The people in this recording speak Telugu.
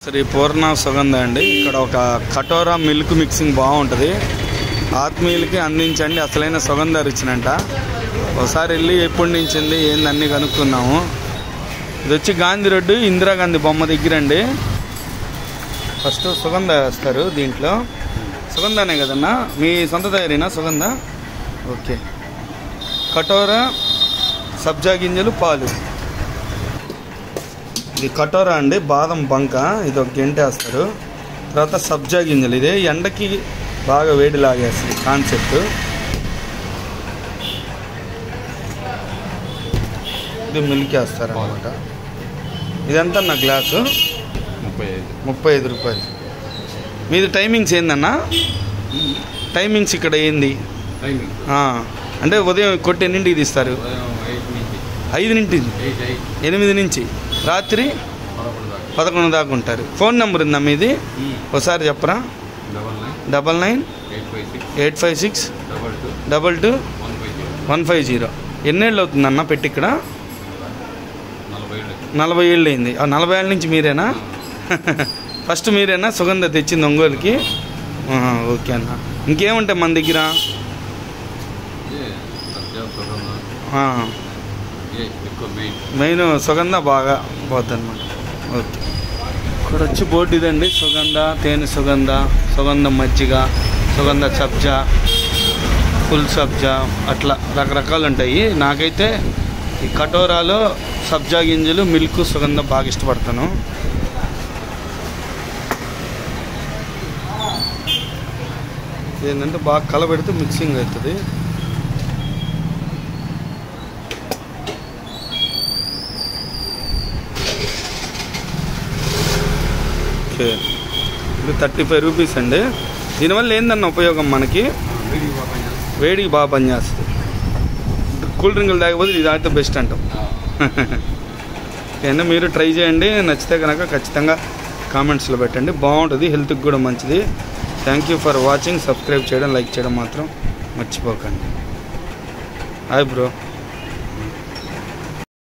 శ్రీ పూర్ణ సుగంధ అండి ఇక్కడ ఒక కటోరా మిల్క్ మిక్సింగ్ బాగుంటుంది ఆత్మీయులకి అందించండి అసలైన సుగంధ రుచినంట ఒకసారి వెళ్ళి ఎప్పటి నుంచి ఉంది ఏంది అన్నీ కనుక్కున్నాము ఇది వచ్చి గాంధీ రోడ్డు ఇందిరాగాంధీ బొమ్మ దగ్గర అండి ఫస్ట్ సుగంధ వేస్తారు దీంట్లో సుగంధనే కదన్నా మీ సొంత తయారీనా సుగంధ ఓకే కటోరా సబ్జా గింజలు పాలు ఇది కటోరా అండి బాదం బంక ఇది ఒక గంట వేస్తారు తర్వాత సబ్జా గింజలు ఇదే ఎండకి బాగా వేడి లాగేస్తుంది కాన్సెప్ట్ ఇది మిల్క్ వేస్తారు అనమాట ఇదంతా నా గ్లాసు ముప్పై ఐదు ముప్పై ఐదు రూపాయలు మీది టైమింగ్స్ ఏందన్నా టైమింగ్స్ ఇక్కడ ఏంది టైమింగ్ ఆ, అంటే ఉదయం కొట్టి ఎన్నింటికి తీస్తారు ఉదయం ఎయిట్ నుంచి ఐదు నుంచి ఎయిట్ ఎయిట్ ఎనిమిది నుంచి రాత్రి పదకొండు దాకా పదకొండు దాకా ఉంటారు ఫోన్ నెంబర్ ఉందా మీది ఒకసారి చెప్పరా double nine double nine eight five six eight five six double two double two one five zero one five zero ఎన్నేళ్ళు అవుతుంది అన్న పెట్టి ఇక్కడ నలభై ఏడు నలభై ఏళ్ళు అయింది ఆ నలభై ఏళ్ళ నుంచి మీరేనా ఫస్ట్ మీరేనా సుగంధ తెచ్చింది ఒంగోలుకి ఆహా, ఓకే అన్న ఇంకేముంటాయి మన దగ్గర ఇదే సత్యం సుగంధ ఆ, ఇదే ఎక్కువ మెయిన్ మెయిన్ సుగంధ బాగా పోతుంది అనమాట ఓకే ఇక్కడ వచ్చి బోర్డు ఇదండి సుగంధ తేనె సుగంధ సుగంధ మజ్జిగ సుగంధ సబ్జా ఫుల్ సబ్జా అట్లా రకరకాలు ఉంటాయి నాకైతే ఈ కటోరాలో సబ్జా గింజలు మిల్క్ సుగంధ బాగా ఇష్టపడతాను ఏంటంటే బాగా కలబెడితే మిక్సింగ్ అవుతుంది ఓకే ఇది థర్టీ ఫైవ్ రూపీస్ అండి దీనివల్ల ఏందన్న ఉపయోగం మనకి వీడియో ఓపెన్ వేడికి బాగా పనిచేస్తుంది కూల్ డ్రింకులు తాగకపోతే ఇది తాగితే బెస్ట్ అంటాం ఏమన్నా మీరు ట్రై చేయండి నచ్చితే కనుక ఖచ్చితంగా కామెంట్స్లో పెట్టండి బాగుంటుంది హెల్త్కి కూడా మంచిది thank you for watching subscribe చేయడం లైక్ చేయడం మాత్రం మర్చిపోకండి హాయ్ బ్రో